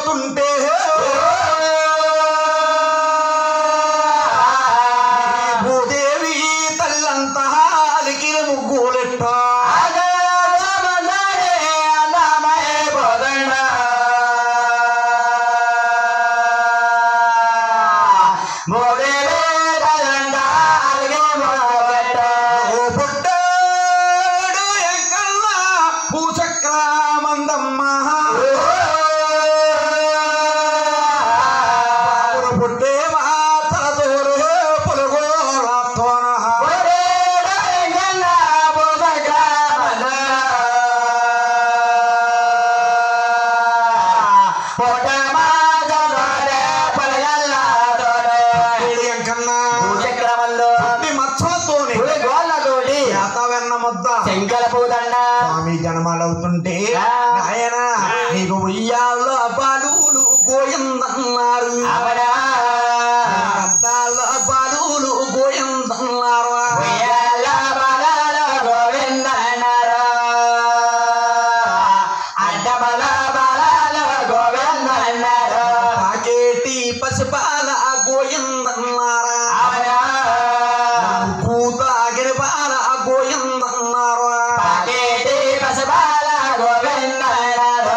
పోతుంటే భూదేవి తల్లంతా అలికిన ముగ్గులెట్ట ఓ పుట్టాడు ఎంకన్నా భూచక్రమందమ్మ పావురు పుట్టే మాతలతోరు పులుగోలతోన ఏడు ఎంకన్నా పుట్టి మచ్చలతోని చేత వెన్న ముద్ద శంకర పూదండ స్వామి జన్మలవుతుంటే ఆ. నాయన నీకు ఉయ్యాల్లో బాలులు గోయిందన్నారు అవనా అద్దాల బాలులు గోయిందన్నారు ఉయ్యాల బలాల గోవిందన్నారు. అడ్డబల బలాల గోవిందన్నారు. పాకేటి పసిపాల గోయిందన్నారా అవనా కూతాగిన పాల గోయిందన్నారు పాకేటి పసిబాల గోవిందన్నారు.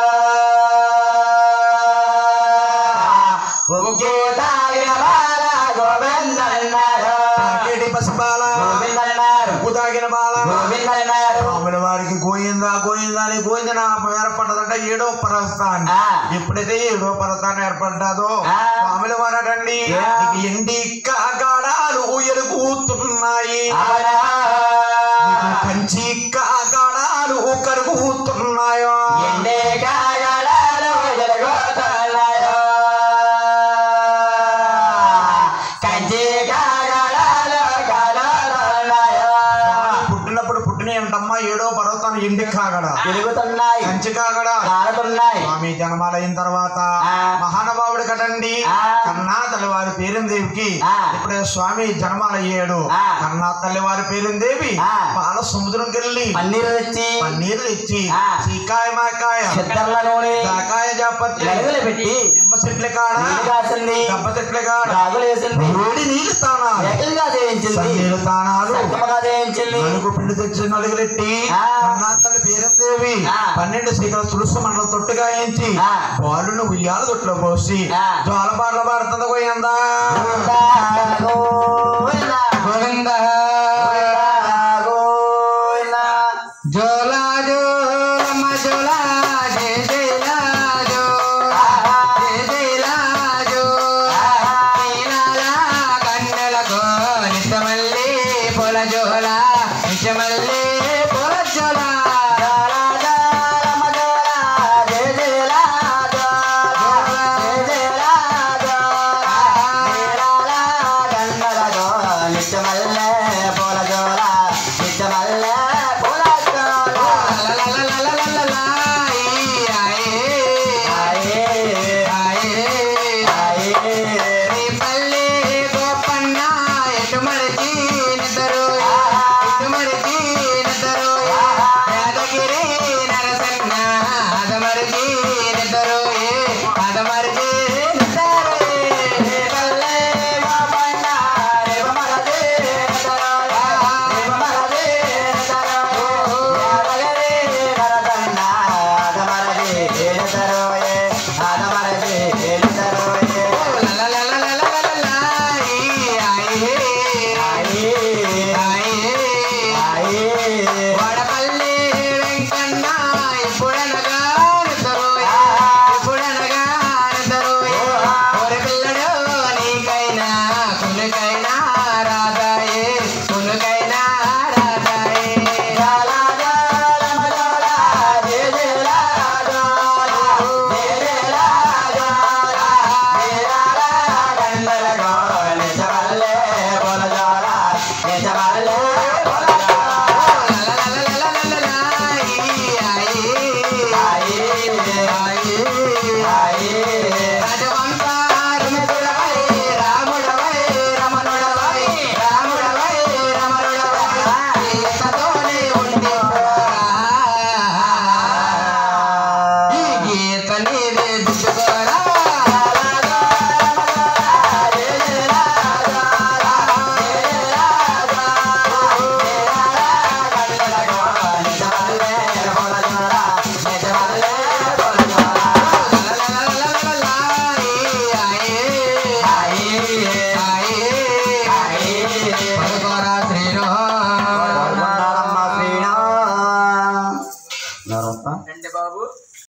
ఉగ్గు తాగిన బాల గోవిందన్నారు. పాకేటి పసిపాల గోవిందన్నారు. కూతాగిన బాల గోవిందన్నారు. స్వాముల వారికి గోయిందా గోయిందా అని గోయింద ఏర్పడ్డదంట ఏడో పర్వతాన్ని ఆ. ఎప్పుడైతే ఏడో పర్వతాన్ని ఏర్పడ్డాదో ఆ. స్వాముల వారటండి ఆ. నీకు ఎండి కాగాడాలు ఎలుగుతున్నాయి అవనా నీకు కంచి కాగాడాలు కరుగుతున్నాయో ఎండే కాగడాలు జరుగుతున్నాయో. కంచి కాగడాలు కలుగుతున్నాయో. పుట్టినప్పుడు పుట్టిన ఏంటమ్మా ఏడో పర్వతాన్ని ఎండి కాగడ తిరుగుతున్నాయి కంచి కాగడ కాలుతున్నాయి స్వామి జన్మాలైన తర్వాత ఆ. మహానుభావుడు కదండి ఆ. కన్నా తల్లి వారి పేరుందేవికి ఆ. ఇప్పుడే స్వామి జన్మాలయ్యాడు ఆ. కన్నా తల్లి వారి పేరుందేవి ఆ. పాల సముద్రం కెళ్ళి పన్నీరు తెచ్చి పన్నీరు తెచ్చి ఆ. చీకాయ మాకాయ చిత్తర్ల నూనె దాకాయ జాపత్రి గడుగులు పెట్టి నిమ్మ చెట్ల కాడ నీళ్ళు కాసింది దెబ్బ చెట్ల కాడ రాగులు వేసింది వేడి నీళ్ళు తానాలు ఏకలుగా చేయించింది సన్నీళ్ళు తానాలు సక్కమగా చేయించింది నలుగు పిండి తెచ్చి నలుగులెట్టి ఆ. కన్నా తల్లి పేరుందేవి ఆ. పన్నెండు శీకల తులసి మండల తొట్టుగా వేయించి ఆ. బాలుని ఉయ్యాల తొట్టులో పోసి ఆ. జోల పాటలు పాడుతుంది పోయిందా గోవిందా, గోవిందా, గోవింద గోవిందా, గోవిందా. జోల